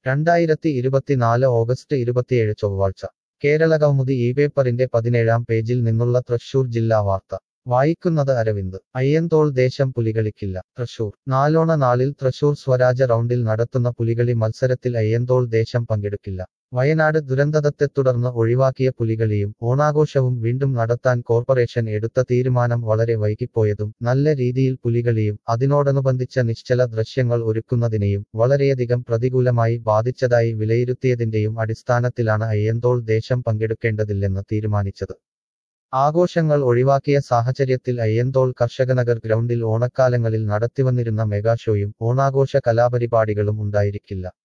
രണ്ടായിരത്തി ഇരുപത്തിനാല് ഓഗസ്റ്റ് ഇരുപത്തിയേഴ് ചൊവ്വാഴ്ച കേരളകൗമുദി ഈ പേപ്പറിന്റെ പതിനേഴാം പേജിൽ നിന്നുള്ള തൃശൂർ ജില്ലാ വാർത്ത വായിക്കുന്നത് അരവിന്ദ് അയ്യന്തോൾ ദേശം പുലികളിക്കില്ല തൃശൂർ നാലോണ നാളിൽ തൃശൂർ സ്വരാജ റൗണ്ടിൽ നടത്തുന്ന പുലികളി മത്സരത്തിൽ അയ്യന്തോൾ ദേശം പങ്കെടുക്കില്ല വയനാട് ദുരന്തത്തെ തുടർന്ന് ഒഴിവാക്കിയ പുലികളിയും ഓണാഘോഷവും വീണ്ടും നടത്താൻ കോർപ്പറേഷൻ എടുത്ത തീരുമാനം വളരെ വൈകിപ്പോയതും നല്ല രീതിയിൽ പുലികളിയും അതിനോടനുബന്ധിച്ച നിശ്ചല ദൃശ്യങ്ങൾ ഒരുക്കുന്നതിനെയും വളരെയധികം പ്രതികൂലമായി ബാധിച്ചതായി വിലയിരുത്തിയതിന്റെയും അടിസ്ഥാനത്തിലാണ് അയ്യന്തോൾ ദേശം പങ്കെടുക്കേണ്ടതില്ലെന്ന് തീരുമാനിച്ചത് ആഘോഷങ്ങൾ ഒഴിവാക്കിയ സാഹചര്യത്തിൽ അയ്യന്തോൾ കർഷകനഗർ ഗ്രൗണ്ടിൽ ഓണക്കാലങ്ങളിൽ നടത്തിവന്നിരുന്ന മെഗാഷോയും ഓണാഘോഷ കലാപരിപാടികളും ഉണ്ടായിരിക്കില്ല